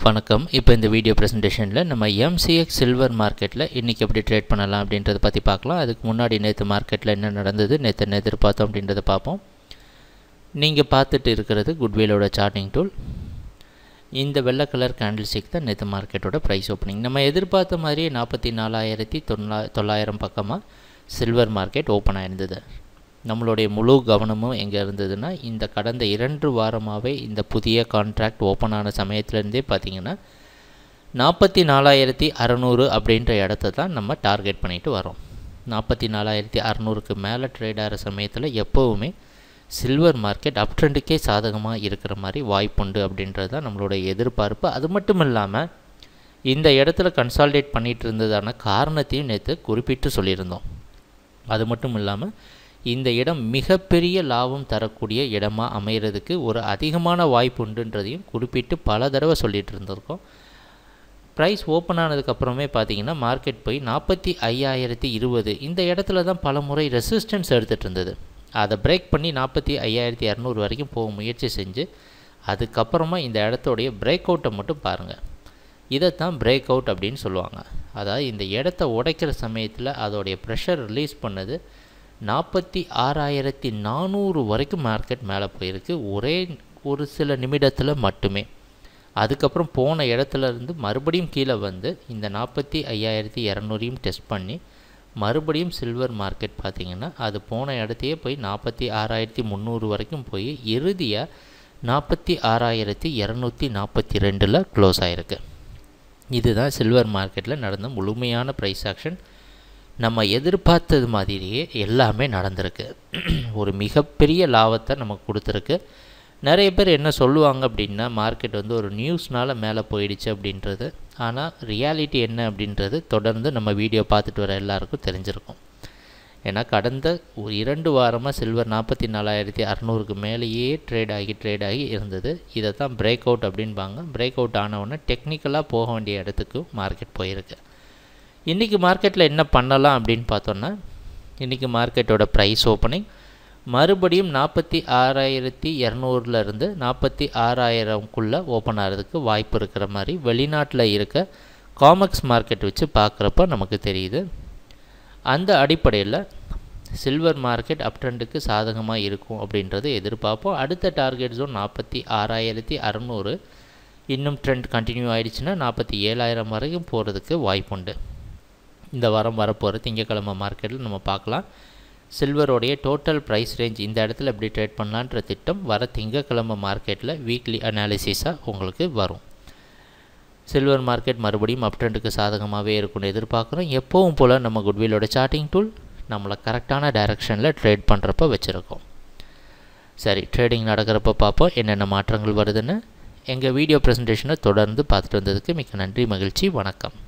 வணக்கம் இப்போ இந்த வீடியோ ப்ரெசன்டேஷனில் நம்ம எம்சிஎக்ஸ் சில்வர் மார்க்கெட்டில் இன்றைக்கி எப்படி ட்ரேட் பண்ணலாம் அப்படின்றத பற்றி பார்க்கலாம் அதுக்கு முன்னாடி நேற்று மார்க்கெட்டில் என்ன நடந்தது நேற்று என்ன எதிர்பார்த்தோம் அப்படின்றத பார்ப்போம் நீங்கள் பார்த்துட்டு இருக்கிறது குட்விலோட சார்ட்டிங் டூல் இந்த வெள்ளை கலர் கேண்டில் ஸ்டிக் தான் நேற்று மார்க்கெட்டோட ப்ரைஸ் ஓப்பனிங் நம்ம எதிர்பார்த்த மாதிரியே நாற்பத்தி நாலாயிரத்தி தொண்ணா தொள்ளாயிரம் பக்கமாக சில்வர் மார்க்கெட் ஓப்பன் ஆயிருந்தது நம்மளுடைய முழு கவனமும் எங்கே இருந்ததுன்னா இந்த கடந்த இரண்டு வாரமாகவே இந்த புதிய கான்ட்ராக்ட் ஓப்பன் ஆன சமயத்துலேருந்தே பார்த்திங்கன்னா நாற்பத்தி நாலாயிரத்தி அறநூறு அப்படின்ற இடத்த தான் நம்ம டார்கெட் பண்ணிட்டு வரோம் நாற்பத்தி நாலாயிரத்தி அறநூறுக்கு மேலே ட்ரேட் ஆகிற சமயத்தில் எப்போவுமே சில்வர் மார்க்கெட் அப் ட்ரெண்டுக்கே சாதகமாக இருக்கிற மாதிரி வாய்ப்புண்டு அப்படின்றது தான் நம்மளுடைய எதிர்பார்ப்பு அது மட்டும் இல்லாமல் இந்த இடத்துல கன்சால்டேட் பண்ணிகிட்டு இருந்ததான காரணத்தையும் நேற்று குறிப்பிட்டு சொல்லியிருந்தோம் அது மட்டும் இல்லாமல் இந்த இடம் மிகப்பெரிய லாபம் தரக்கூடிய இடமா அமைகிறதுக்கு ஒரு அதிகமான வாய்ப்பு உண்டுன்றதையும் குறிப்பிட்டு பல தடவை சொல்லிகிட்டு இருந்திருக்கோம் ப்ரைஸ் ஓப்பன் ஆனதுக்கப்புறமே பார்த்தீங்கன்னா மார்க்கெட் போய் நாற்பத்தி ஐயாயிரத்தி இருபது இந்த இடத்துல தான் பல முறை ரெசிஸ்டன்ஸ் எடுத்துகிட்டு இருந்தது அதை பிரேக் பண்ணி நாற்பத்தி ஐயாயிரத்தி இரநூறு வரைக்கும் போக முயற்சி செஞ்சு அதுக்கப்புறமா இந்த இடத்தோடைய பிரேக் அவுட்டை மட்டும் பாருங்கள் இதைத்தான் பிரேக் அவுட் அப்படின்னு சொல்லுவாங்க அதாவது இந்த இடத்த உடைக்கிற சமயத்தில் அதோடைய ப்ரெஷர் ரிலீஸ் பண்ணது நாற்பத்தி ஆறாயிரத்தி நானூறு வரைக்கும் மார்க்கெட் மேலே போயிருக்கு ஒரே ஒரு சில நிமிடத்தில் மட்டுமே அதுக்கப்புறம் போன இடத்துல இருந்து மறுபடியும் கீழே வந்து இந்த நாற்பத்தி ஐயாயிரத்தி இரநூறையும் டெஸ்ட் பண்ணி மறுபடியும் சில்வர் மார்க்கெட் பார்த்திங்கன்னா அது போன இடத்தையே போய் நாற்பத்தி ஆறாயிரத்தி முந்நூறு வரைக்கும் போய் இறுதியாக நாற்பத்தி ஆறாயிரத்தி இரநூத்தி நாற்பத்தி ரெண்டில் க்ளோஸ் ஆகிருக்கு இதுதான் சில்வர் மார்க்கெட்டில் நடந்த முழுமையான ப்ரைஸ் ஆக்ஷன் நம்ம எதிர்பார்த்தது மாதிரியே எல்லாமே நடந்திருக்கு ஒரு மிகப்பெரிய லாபத்தை நமக்கு கொடுத்துருக்கு நிறைய பேர் என்ன சொல்லுவாங்க அப்படின்னா மார்க்கெட் வந்து ஒரு நியூஸ்னால் மேலே போயிடுச்சு அப்படின்றது ஆனால் ரியாலிட்டி என்ன அப்படின்றது தொடர்ந்து நம்ம வீடியோ பார்த்துட்டு வர எல்லாருக்கும் தெரிஞ்சிருக்கும் ஏன்னா கடந்த ஒரு இரண்டு வாரமாக சில்வர் நாற்பத்தி நாலாயிரத்தி அறநூறுக்கு மேலேயே ட்ரேட் ஆகி ட்ரேட் ஆகி இருந்தது இதை தான் பிரேக் அவுட் அப்படின்பாங்க பிரேக் அவுட் ஆனவுடனே டெக்னிக்கலாக போக வேண்டிய இடத்துக்கு மார்க்கெட் போயிருக்கு இன்றைக்கி மார்க்கெட்டில் என்ன பண்ணலாம் அப்படின்னு பார்த்தோன்னா இன்றைக்கி மார்க்கெட்டோட ப்ரைஸ் ஓப்பனிங் மறுபடியும் நாற்பத்தி ஆறாயிரத்தி இரநூறுலேருந்து நாற்பத்தி ஆறாயிரம்குள்ளே ஓப்பன் ஆகிறதுக்கு வாய்ப்பு இருக்கிற மாதிரி வெளிநாட்டில் இருக்க காமக்ஸ் மார்க்கெட் வச்சு பார்க்குறப்ப நமக்கு தெரியுது அந்த அடிப்படையில் சில்வர் மார்க்கெட் அப் ட்ரெண்டுக்கு சாதகமாக இருக்கும் அப்படின்றத எதிர்பார்ப்போம் அடுத்த டார்கெட் ஜோன் நாற்பத்தி ஆறாயிரத்தி அறநூறு இன்னும் ட்ரெண்ட் கண்டினியூ ஆகிடுச்சுன்னா நாற்பத்தி ஏழாயிரம் வரைக்கும் போகிறதுக்கு வாய்ப்புண்டு இந்த வாரம் வரப்போகிற திங்கக்கிழமை மார்க்கெட்டில் நம்ம பார்க்கலாம் சில்வரோடைய டோட்டல் ப்ரைஸ் ரேஞ்ச் இந்த இடத்துல எப்படி ட்ரேட் பண்ணலான்ற திட்டம் வர திங்கக்கிழமை மார்க்கெட்டில் வீக்லி அனாலிசிஸாக உங்களுக்கு வரும் சில்வர் மார்க்கெட் மறுபடியும் அப் ட்ரெண்டுக்கு சாதகமாகவே இருக்கும்னு எதிர்பார்க்குறோம் எப்போவும் போல் நம்ம குட்விலோட சார்ட்டிங் டூல் நம்மளை கரெக்டான டைரெக்ஷனில் ட்ரேட் பண்ணுறப்ப வச்சுருக்கோம் சரி ட்ரேடிங் நடக்கிறப்ப பார்ப்போம் என்னென்ன மாற்றங்கள் வருதுன்னு எங்கள் வீடியோ ப்ரெசன்டேஷனை தொடர்ந்து பார்த்துட்டு வந்ததுக்கு மிக்க நன்றி மகிழ்ச்சி வணக்கம்